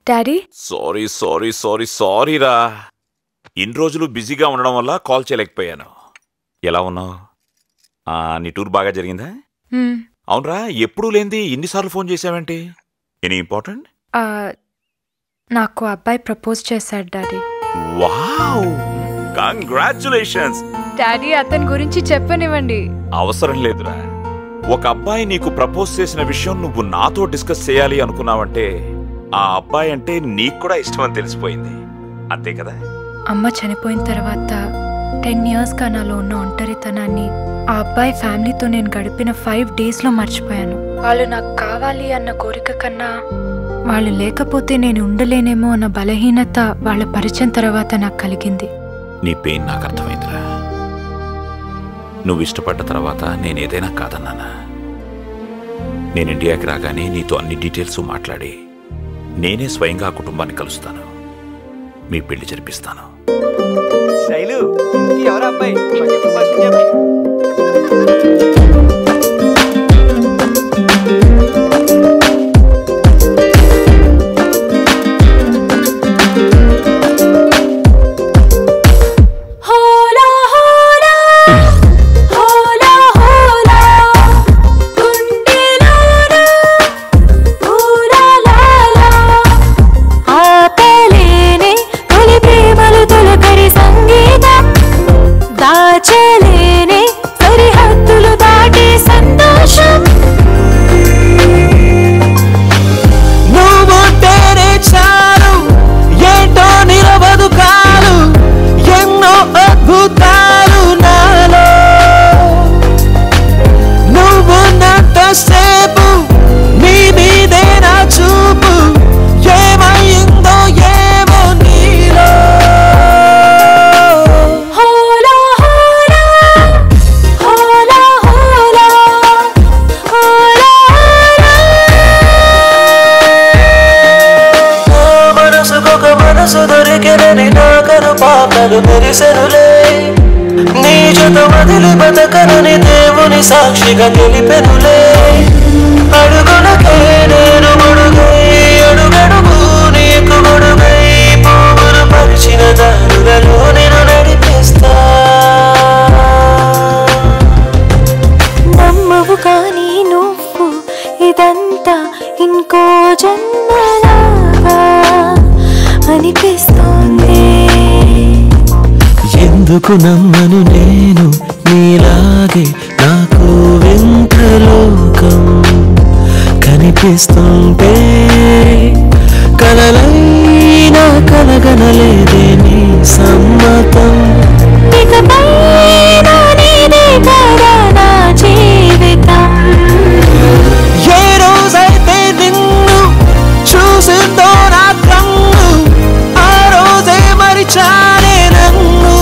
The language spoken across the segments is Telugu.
Daddy sorry sorry sorry sorry రా ఇన్ని రోజులు బిజీగా ఉండడం వల్ల కాల్ చేయలేకపోయాను ఎలా ఉన్నావు ఆ, నీ టూర్ బాగా జరిగిందా మ్మ్. అవునరా ఎప్పుడూ లేనిది ఇన్నిసార్లు ఫోన్ చేసావేంటి ఎనీ ఇంపార్టెంట్ ఆ, నాకు అబ్బాయి ప్రపోజ్ చేశాడు డాడీ వావ్ కంగ్రాచులేషన్స్ డాడీ అతని గురించి చెప్పనివ్వండి అవసరం లేదురా ఒక అబ్బాయి నీకు ప్రపోజ్ చేసిన విషయం నువ్వు నాతో డిస్కస్ చేయాలి అనుకున్నావంటే ఆ అబ్బాయి అంటే నీకు కూడా ఇష్టం అని తెలిసిపోయింది అంతే కదా అమ్మ చనిపోయిన తర్వాత టెన్ ఇయర్స్గా నాలో ఉన్న ఒంటరితనాన్ని ఆ అబ్బాయి ఫ్యామిలీతో నేను గడిపిన ఫైవ్ డేస్లో మర్చిపోయాను వాళ్ళు నాకు కావాలి అన్న కోరిక కన్నా వాళ్ళు లేకపోతే నేను ఉండలేనేమో అన్న బలహీనత వాళ్ళ పరిచయం తర్వాత నాకు కలిగింది నీ పెయిన్ నాకు అర్థమైందిరా నువ్వు ఇష్టపడ్డ తర్వాత నేను ఏదైనా కాదన్నానా నేను ఇండియాకి రాగానే నీతో అన్ని డీటెయిల్స్ మాట్లాడి నేనే స్వయంగా ఆ కుటుంబాన్ని కలుస్తాను మీ పెళ్లి జరిపిస్తాను శైలు ఇంటికి ఎవరు అబ్బాయి మాకు ఎప్పుడు పరిచయం చెప్పు. హోలా హోలా హోలా హోలా గుండెలోన ఊరాలాలా ఆపలేని తొలి ప్రేమలు తొలకరి సంగీతం దాచలేని సరిహద్దులు దాటి సంతోషం నువ్వుంటేనే చాలు ఏంటో నిలవదు కాలు ఎన్నో అద్భుతాలు నాలో నువ్వున్నంత సేపు నీ మీదే నా చూపు ఏమైందో ఏమో నీలో హోలా హోలా హోలా హోలా హోలా మనసుకొక మనసు దొరికినని నా కను పాపలు మెరిసెనులే నీ జత వదిలి బతకనని దేవుని సాక్షిగా తెలిపెనులే అడుగులకే నేను ముడుగై అడుగడుగు నీకు గొడుగై పువ్వులు పరిచిన దారులలో నేను నడిపిస్తా నమ్మవు కానీ నువ్వు ఇదంతా ఇంకో జన్మలాగా అనిపిస్తోంది ఎందుకు నమ్మను నేను నీలాగే నాకు వింత లోకం కనిపిస్తుంటే కలలైనా కలగనలేదే నీ సమ్మతం ఇకపై నా నీదే కదా నా జీవితం ఏ రోజైతే నిన్ను చూసిందో నా కన్ను ఆ రోజే మరిచానే నన్ను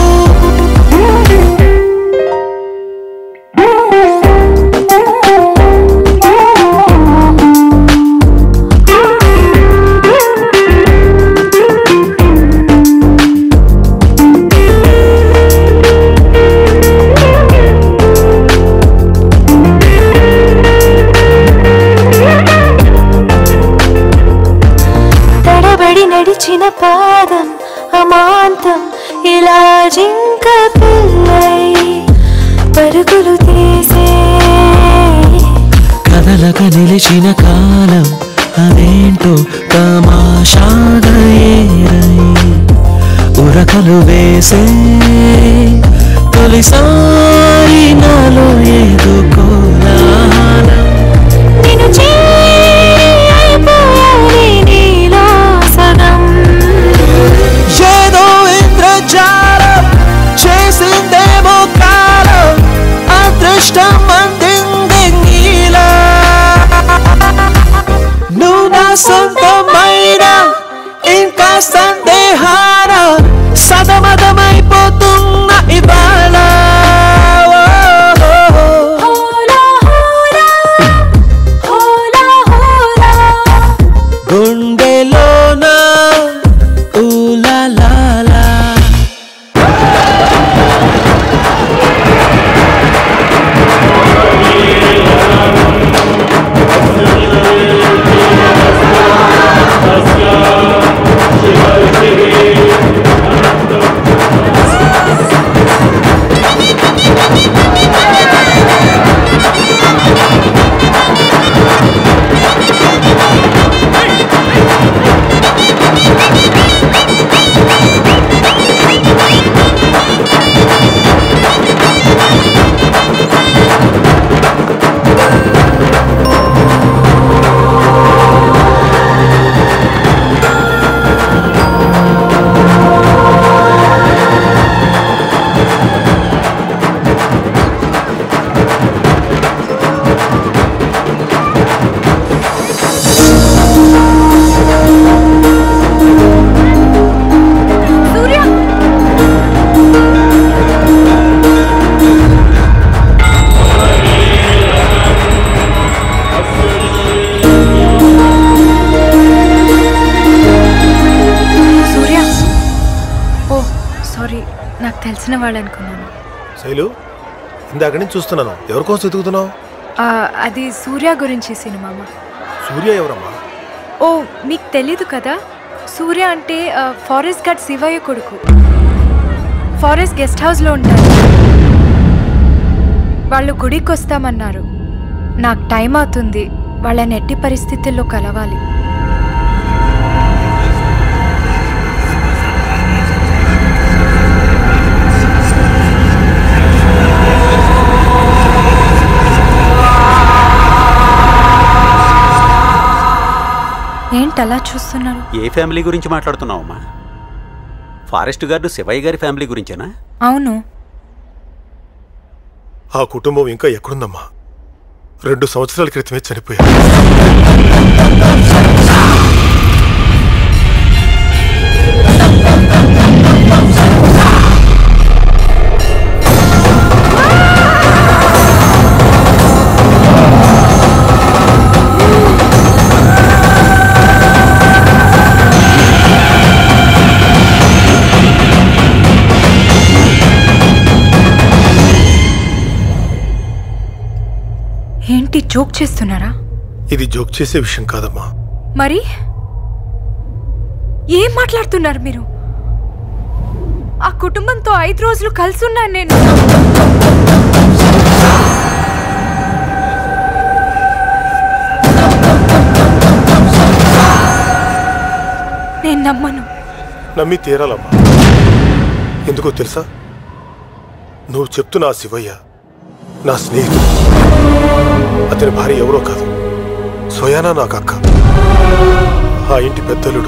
తడబడి నడిచిన పాదం అమాంతం ఇలా జింక పిల్లై పరుగులు తీసే కదలక నిలిచిన కాలం అదేంటో తమాషాగా ఏరై ఉరకలు వేసే తొలిసారి నాలో ఏదో కోలాహలం నిన్ను చేయిపోయాలి నీలో సగం ఏదో ఇంద్రజాలం చేసిందేమో కాలం అదృష్టం అందింది నీలా నువ్వు నా సొంతమైన ఇంకా సందేహాల సదమదమైపోతున్న ఇవాళ ఓ, ఓ, ఓ. హోలా హోలా హోలా హోలా గుండెలోన ఊలాలాలా ఆ తెలిసిన వాళ్ళు అనుకున్నాను శైలు ఇందాక నుంచి చూస్తున్నాను ఎవరి కోసం ఎదుగుతున్నావు ఆ, అది సూర్య గురించి సినిమా సూర్య ఎవరమ్మా ఓ మీకు తెలీదు కదా సూర్య అంటే ఆ, ఫారెస్ట్ గార్డ్ శివయ్య కొడుకు ఫారెస్ట్ గెస్ట్ హౌస్లో ఉంటారు వాళ్ళు గుడికి వస్తామన్నారు నాకు టైం అవుతుంది వాళ్ళని ఎట్టి పరిస్థితుల్లో కలవాలి ఏంటి అలా చూస్తున్నారు ఏ ఫ్యామిలీ గురించి మాట్లాడుతున్నావమ్మా ఫారెస్ట్ గార్డు శివయ్య గారి ఫ్యామిలీ గురించేనా అవును ఆ కుటుంబం ఇంకా ఎక్కడుందమ్మా రెండు సంవత్సరాల క్రితమే చనిపోయారు ఏంటి జోక్ చేస్తున్నారా ఇది జోక్ చేసే విషయం కాదమ్మా మరి ఏం మాట్లాడుతున్నారు మీరు ఆ కుటుంబంతో ఐదు రోజులు కలిసి ఉన్నాను నేను నేను నమ్మను నమ్మి తీరాలమ్మా ఎందుకో తెలుసా నువ్వు చెప్తున్న ఆ శివయ్య నా స్నేహితుడు అతని భార్య ఎవరో కాదు స్వయానా నాకు అక్క ఆ ఇంటి పెద్దలుడు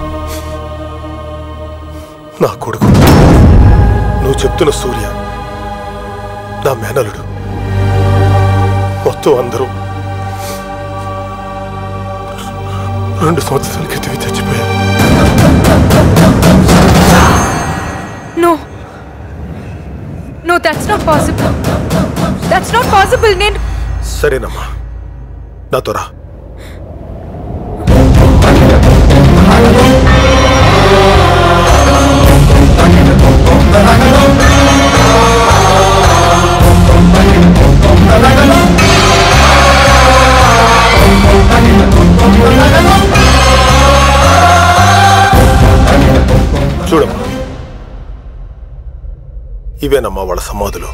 నా కొడుకు నువ్వు చెప్తున్న సూర్య నా మేనలుడు మొత్తం అందరూ రెండు సంవత్సరాల క్రితమే చచ్చిపోయారు no no that's not possible that's not possible నేను సరేనమ్మా నాతో రా చూడమ్మా ఇవేనమ్మా వాళ్ళ సమాధులు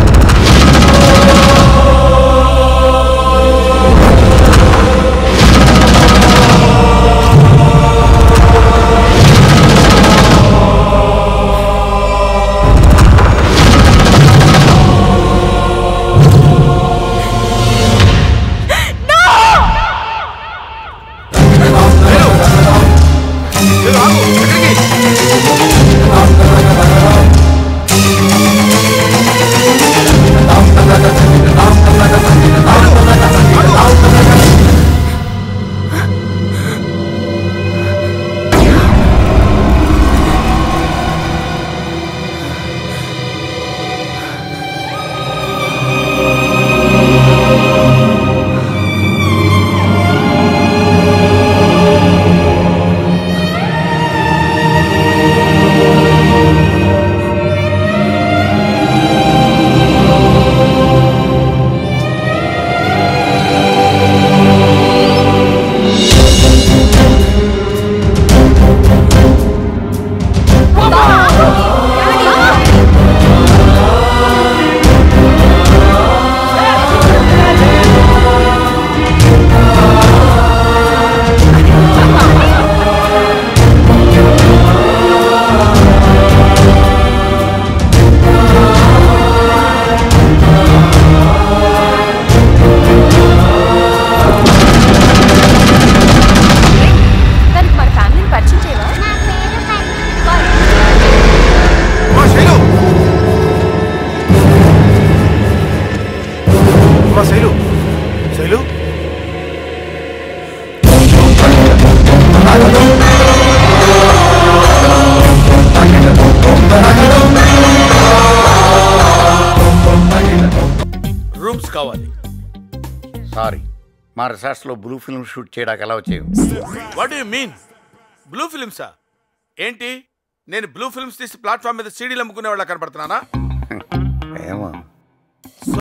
దానికి మన ఫ్యామిలీని పరిచయం చేయవా అమ్మా శైలు అమ్మా శైలు శైలు రూమ్స్ కావాలి సారీ మా రిసార్ట్స్లో బ్లూ ఫిల్మ్ షూట్ చేయడానికి ఎలా వచ్చేవి వాట్ యు మీన్ బ్లూ ఫిలిమ్సా ఏంటి నేను బ్లూ ఫిల్మ్స్ తీసి ప్లాట్ఫామ్ మీద సీడీలు అమ్ముకునే వాళ్ళ కనపడుతున్నానా ఏమో